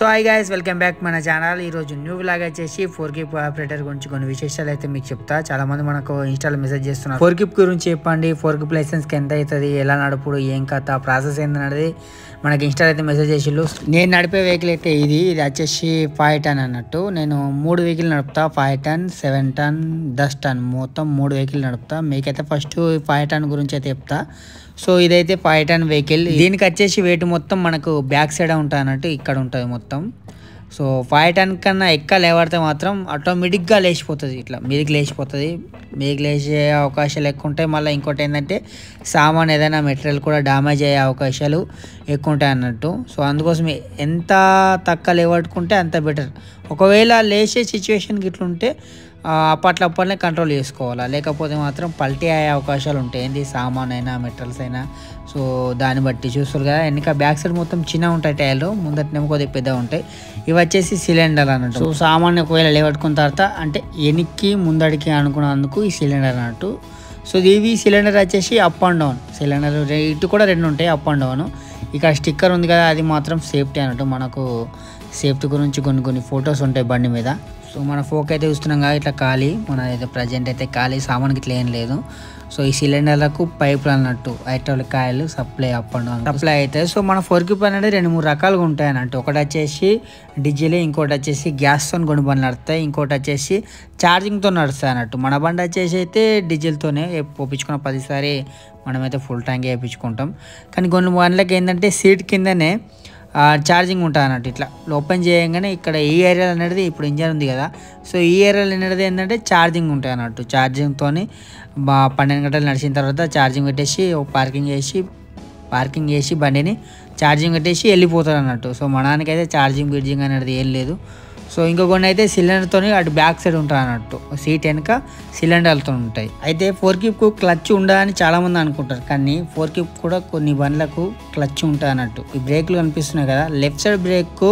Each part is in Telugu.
so hi guys welcome back మన ఛానల్ ఈరోజు న్యూ లాగా వచ్చేసి ఫోర్ కిప్ ఆపరేటర్ గురించి కొన్ని విశేషాలు అయితే మీకు చెప్తా చాలా మంది మనకు ఇన్స్టాలో మెసేజ్ చేస్తున్నారు ఫోర్ కిప్ గురించి చెప్పండి ఫోర్ కిప్ లైసెన్స్కి ఎంత అవుతుంది ఎలా నడుపుడు ఏం కథ ప్రాసెస్ ఏందన్నది మనకి ఇన్స్టాలో అయితే మెసేజ్ చేసిళ్ళు నేను నడిపే వెహికల్ అయితే ఇది ఇది వచ్చేసి ఫైవ్ టన్ అన్నట్టు నేను మూడు వెహికల్ నడుపుతా ఫైవ్ టన్ సెవెన్ టన్ దస్ టన్ మొత్తం మూడు వెహికల్ నడుపుతా మీకైతే ఫస్ట్ ఫైవ్ టన్ గురించి అయితే చెప్తా సో ఇదైతే ఫైవ్ టన్ వెహికల్ దీనికి వచ్చేసి వెయిట్ మొత్తం మనకు బ్యాక్ సైడ్ ఉంటుంది అన్నట్టు ఇక్కడ ఉంటుంది మొత్తం సో ఫైవ్ టన్ కన్నా ఎక్క లేవడితే మాత్రం ఆటోమేటిక్గా లేచిపోతుంది ఇట్లా మీదికి లేచిపోతుంది మీదికి లేచే అవకాశాలు ఎక్కువ ఉంటాయి మళ్ళీ ఇంకోటి ఏంటంటే సామాన్ ఏదైనా మెటీరియల్ కూడా డ్యామేజ్ అయ్యే అవకాశాలు ఎక్కువ ఉంటాయి అన్నట్టు సో అందుకోసం ఎంత తక్కువ లేవట్టుకుంటే అంత బెటర్ ఒకవేళ లేచే సిచ్యువేషన్కి ఇట్లుంటే ఆ, అప్పట్లో అప్పట్లే కంట్రోల్ చేసుకోవాలా లేకపోతే మాత్రం పల్టీ అయ్యే అవకాశాలు ఉంటాయి ఏంది సామాన్ అయినా మెటీరియల్స్ అయినా సో దాన్ని బట్టి చూస్తారు కదా వెనక బ్యాక్ సైడ్ మొత్తం చిన్న ఉంటాయి టైర్లు ముందటనేమో కొద్దిగా పెద్దగా ఉంటాయి ఇవి వచ్చేసి సిలిండర్ అన్నట్టు సో సామాన్ ఒకవేళ లేవట్టుకున్న తర్వాత అంటే వెనక్కి ముందడికి అనుకున్నందుకు ఈ సిలిండర్ అన్నట్టు సో ఇవి సిలిండర్ వచ్చేసి అప్ అండ్ డౌన్ సిలిండర్ ఇటు కూడా రెండు ఉంటాయి అప్ అండ్ డౌన్ ఇక్కడ స్టిక్కర్ ఉంది కదా అది మాత్రం సేఫ్టీ అన్నట్టు మనకు సేఫ్టీ గురించి కొన్ని కొన్ని ఫొటోస్ ఉంటాయి బండి మీద సో మన ఫోక్ అయితే చూస్తున్నాం కదా ఇట్లా ఖాళీ మన అయితే ప్రజెంట్ అయితే ఖాళీ సామాన్కి ఇట్లా ఏం లేదు సో ఈ సిలిండర్లకు పైపులు అన్నట్టు హైడ్రాలిక్ కాయలు supply up and down supply అవుతాయి సో మన ఫోర్కిప్ అనేది రెండు మూడు రకాలుగా ఉంటాయి అన్నట్టు ఒకటి వచ్చేసి డీజిల్ ఇంకోటి వచ్చేసి గ్యాస్తో కొన్ని బండ్లు నడుస్తాయి ఇంకోటి వచ్చేసి ఛార్జింగ్తో నడుస్తాయి అన్నట్టు మన బండి వచ్చేసి అయితే డీజిల్తోనే పోపించుకున్న పదిసారి మనమైతే ఫుల్ ట్యాంక్ వేయించుకుంటాం కానీ కొన్ని బండ్లకి ఏంటంటే సీట్ కిందనే ఛార్జింగ్ ఉంటుంది అన్నట్టు ఇట్లా ఓపెన్ చేయగానే ఇక్కడ ఈ ఏరియా అనేది ఇప్పుడు ఇంజన్ ఉంది కదా సో ఈ ఏరియాలో అనేది ఏంటంటే ఛార్జింగ్ ఉంటాయి అన్నట్టు ఛార్జింగ్తో బా పన్నెండు గంటలు నడిచిన తర్వాత ఛార్జింగ్ పెట్టేసి పార్కింగ్ చేసి పార్కింగ్ చేసి బండిని ఛార్జింగ్ పెట్టేసి వెళ్ళిపోతారు అన్నట్టు సో మనానికైతే ఛార్జింగ్ బిడ్జింగ్ అనేది ఏం లేదు సో ఇంకొకటి అయితే సిలిండర్తో అటు బ్యాక్ సైడ్ ఉంటుంది అన్నట్టు సీట్ వెనుక సిలిండర్తో ఉంటాయి అయితే ఫోర్ కిప్కు క్లచ్ ఉండదని చాలామంది అనుకుంటారు కానీ ఫోర్ కిప్ కూడా కొన్ని బండ్లకు క్లచ్ ఉంటుంది అన్నట్టు ఈ బ్రేక్లు కనిపిస్తున్నాయి కదా లెఫ్ట్ సైడ్ బ్రేక్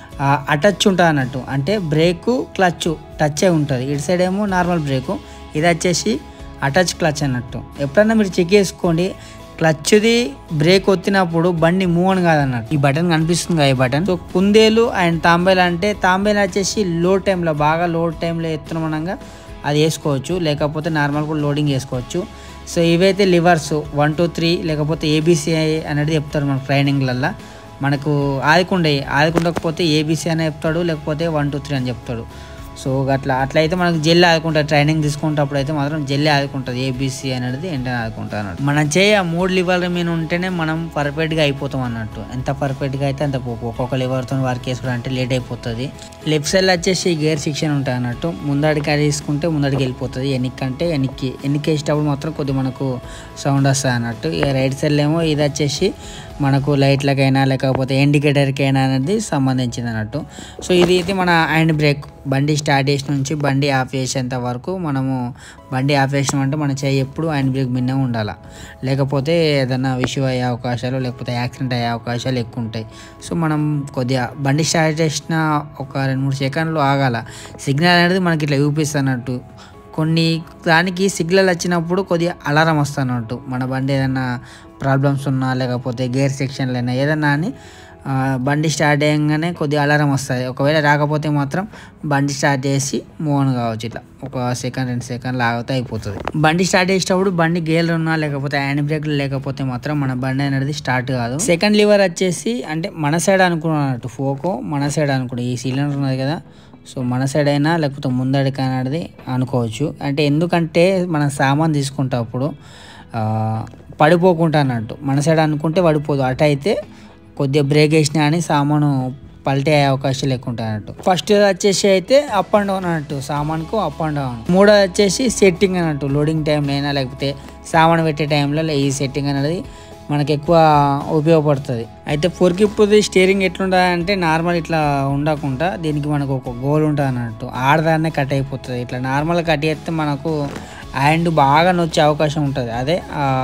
అటచ్ ఉంటుంది అన్నట్టు అంటే బ్రేకు క్లచ్ టచ్ అయి ఉంటుంది ఇటు సైడ్ ఏమో నార్మల్ బ్రేకు ఇది వచ్చేసి అటాచ్ క్లచ్ అన్నట్టు ఎప్పుడన్నా మీరు చెక్ చేసుకోండి క్లచ్ది బ్రేక్ వచ్చినప్పుడు బండి మూవ్ అని కాదన్నట్టు ఈ బటన్ కనిపిస్తుంది కదా ఈ బటన్ సో కుందేలు అండ్ తాంబేలు అంటే తాంబేలు వచ్చేసి లో టైంలో బాగా లో టైంలో ఎత్తునమనంగా అది వేసుకోవచ్చు లేకపోతే నార్మల్ కూడా లోడింగ్ వేసుకోవచ్చు సో ఇవైతే లివర్స్ వన్ టూ త్రీ లేకపోతే ఏబీసీ అనేది చెప్తారు మన ట్రైనింగ్లల్లో మనకు ఆదికుండే ఆదికుండకపోతే ఏబీసీ అని చెప్తాడు లేకపోతే వన్ టూ త్రీ అని చెప్తాడు సో అట్లా అట్లయితే మనకు జెల్ ఆదుకుంటుంది ట్రైనింగ్ తీసుకుంటప్పుడు అయితే మాత్రం జెల్ ఆదుకుంటుంది ఏబీసీ అనేది ఏంటని ఆదుకుంటుంది అన్నట్టు మనం చేయ మూడు లివర్ల మీద ఉంటేనే మనం పర్ఫెక్ట్గా అయిపోతాం అన్నట్టు ఎంత పర్ఫెక్ట్గా అయితే అంత పోపు ఒక్కొక్క లివర్తో వర్క్ చేసుకోవడం అంటే లేట్ అయిపోతుంది లెఫ్ట్ సైడ్ వచ్చేసి గేర్ సెక్షన్ ఉంటుంది అన్నట్టు ముందడికి తీసుకుంటే ముందడికి వెళ్ళిపోతుంది ఎన్నికంటే ఎన్నికి ఎన్నికి వేసేటప్పుడు మాత్రం కొద్దిగా మనకు సౌండ్ వస్తుంది అన్నట్టు ఇక రైట్ సైడ్ ఏమో ఇది వచ్చేసి మనకు లైట్లకైనా లేకపోతే ఇండికేటర్కైనా అనేది సంబంధించింది అన్నట్టు సో ఇది అయితే మన హ్యాండ్ బ్రేక్ బండి స్టార్ట్ చేసిన నుంచి బండి ఆఫ్ చేసేంత వరకు మనము బండి ఆఫ్ చేసినామంటే మన చేయి ఎప్పుడు హ్యాండ్ బ్రేక్ మిన్నే ఉండాలి లేకపోతే ఏదైనా ఇష్యూ అయ్యే అవకాశాలు లేకపోతే యాక్సిడెంట్ అయ్యే అవకాశాలు ఎక్కువ ఉంటాయి సో మనం కొద్దిగా బండి స్టార్ట్ చేసిన ఒక రెండు మూడు సెకండ్లు ఆగాల సిగ్నల్ అనేది మనకి ఇట్లా చూపిస్తున్నట్టు కొన్ని దానికి సిగ్నల్ వచ్చినప్పుడు కొద్దిగా అలారం వస్తున్నట్టు మన బండి ఏదైనా ప్రాబ్లమ్స్ ఉన్నా లేకపోతే గేర్ సెక్షన్లు అయినా ఏదైనా అని ఆ, బండి స్టార్ట్ చేయగానే కొద్దిగా అలారం వస్తుంది ఒకవేళ రాకపోతే మాత్రం బండి స్టార్ట్ చేసి మూవ్ ఆన్ కావచ్చు ఇట్లా ఒక సెకండ్ రెండు సెకండ్లు ఆగితే అయిపోతుంది బండి స్టార్ట్ చేసేటప్పుడు బండి గేర్లు ఉన్నా లేకపోతే హ్యాండ్ బ్రేక్లు లేకపోతే మాత్రం మన బండి అనేది స్టార్ట్ కాదు సెకండ్ లివర్ వచ్చేసి అంటే మన సైడ్ అనుకున్నట్టు ఫోకో మన సైడ్ అనుకున్నాం ఈ సిలిండర్ ఉన్నది కదా సో మన సైడ్ అయినా లేకపోతే ముందడికి అనేది అనుకోవచ్చు అంటే ఎందుకంటే మనం సామాన్ తీసుకుంటప్పుడు ఆ, పడిపోకుండా అన్నట్టు మన సైడ్ అనుకుంటే పడిపోదు అటు అయితే కొద్దిగా బ్రేక్ వేసినా అని సామాను పల్టీ అయ్యే అవకాశాలు ఎక్కువ ఉంటాయి అన్నట్టు ఫస్ట్ వచ్చేసి అయితే అప్ అండ్ డౌన్ అన్నట్టు సామాన్కు అప్ అండ్ డౌన్ మూడోది వచ్చేసి సెట్టింగ్ అన్నట్టు లోడింగ్ టైంలో అయినా లేకపోతే సామాన్ పెట్టే టైంలో ఈ సెట్టింగ్ అనేది మనకి ఎక్కువ ఉపయోగపడుతుంది అయితే ఫోర్ కిప్ది స్టీరింగ్ ఎట్లుంటుంది అంటే నార్మల్ ఇట్లా ఉండకుండా దీనికి మనకు ఒక గోల్ ఉంటుంది అన్నట్టు ఆడదాన్నే కట్ అయిపోతుంది ఇట్లా నార్మల్ కట్ చేస్తే మనకు హ్యాండ్ బాగా నొచ్చే అవకాశం ఉంటుంది అదే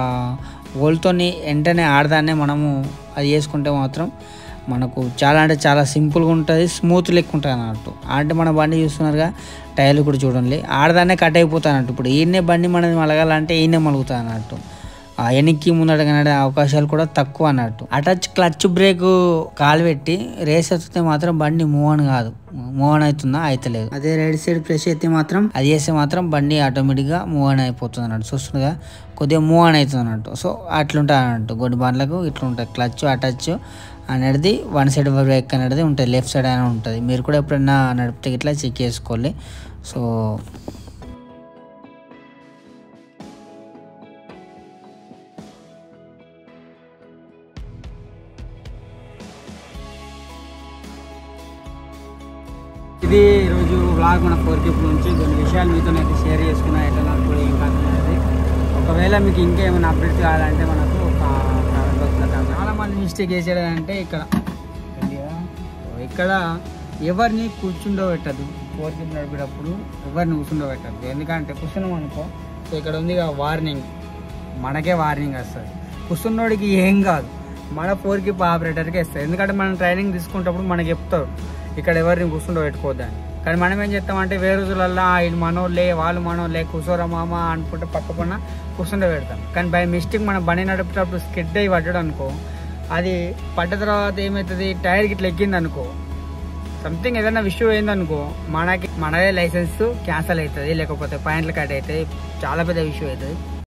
గోల్తోని వెంటనే ఆడదాన్నే మనము అది చేసుకుంటే మాత్రం మనకు చాలా అంటే చాలా సింపుల్గా ఉంటుంది స్మూత్ లెక్క ఉంటుంది అన్నట్టు అంటే మన బండి చూస్తున్నారుగా టైర్లు కూడా చూడండి ఆడదాన్నే కట్ అయిపోతా అన్నట్టు ఇప్పుడు ఈయనే బండి మనది మలగాలంటే ఈయనే మలుగుతా అన్నట్టు ఆ వెనక్కి ముందట కనడే అవకాశాలు కూడా తక్కువ అన్నట్టు అటచ్ క్లచ్ బ్రేక్ కాలు పెట్టి రేస్ వస్తే మాత్రం బండి మూవ్ అని కాదు మూవ్ ఆన్ అవుతుందా అయితలేదు అదే రైట్ సైడ్ ప్రెస్ అయితే మాత్రం అది చేస్తే మాత్రం బండి ఆటోమేటిక్ గా మూవ్ ఆన్ అయిపోతుంది అన్నట్టు చూస్తుందిగా కొద్దిగా మూవ్ ఆన్ అవుతుంది అన్నట్టు సో అట్లుంటుంది అన్నట్టు గొడ్డు బండ్లకు ఇట్లా ఉంటుంది క్లచ్ అటచ్ అనేది వన్ సైడ్ బ్రేక్ అనేది ఉంటుంది లెఫ్ట్ సైడ్ అయినా ఉంటుంది మీరు కూడా ఎప్పుడైనా నడిపితే ఇట్లా చెక్ చేసుకోవాలి సో ఇది ఈరోజు బ్లాగ్ మన ఫోర్ కిప్ నుంచి కొన్ని విషయాలు మీతో అయితే షేర్ చేసుకున్నా ఎట్లా నాకు ఏం కాదు అనేది ఒకవేళ మీకు ఇంకేమైనా అప్డేట్ కావాలంటే మనకు ఒక కామెంట్ బాక్స్లో కామెంట్ చాలా మంది మిస్టేక్ చేసేది అంటే ఇక్కడ ఇదిగా, ఇక్కడ ఎవరిని కూర్చుండబెట్టదు ఫోర్ కిప్ నడిపేటప్పుడు ఎవరిని కూర్చుండబెట్టదు ఎందుకంటే కూర్చున్నాం అనుకో సో ఇక్కడ ఉంది వార్నింగ్ మనకే వార్నింగ్ వస్తుంది కూర్చున్నోడికి ఏం కాదు మన ఫోర్ కిప్ ఆపరేటర్కి ఇస్తుంది ఎందుకంటే మనం ట్రైనింగ్ తీసుకునేటప్పుడు మనకి చెప్తారు ఇక్కడ ఎవరిని కూర్చుండో పెట్టుకోవద్దని కానీ మనం ఏం చేస్తామంటే వేరే రోజులల్లో ఇది మనోళ్ళే వాళ్ళు మనోళ్ళే కూర్చోరా మామ అనుకుంటే పక్కపన్న కూర్చుండో పెడతాం కానీ బై మిస్టేక్ మనం బండి నడిపేటప్పుడు స్కిడ్ అయ్యి పడ్డాడు అనుకో అది పడ్డ తర్వాత ఏమవుతుంది టైర్కి ఇట్లా ఎక్కింది అనుకో సంథింగ్ ఏదైనా విషయం ఏందనుకో మనకి మనదే లైసెన్స్ క్యాన్సల్ అవుతుంది లేకపోతే పాయింట్లు కట్ అవుతాయి చాలా పెద్ద విషయం అవుతుంది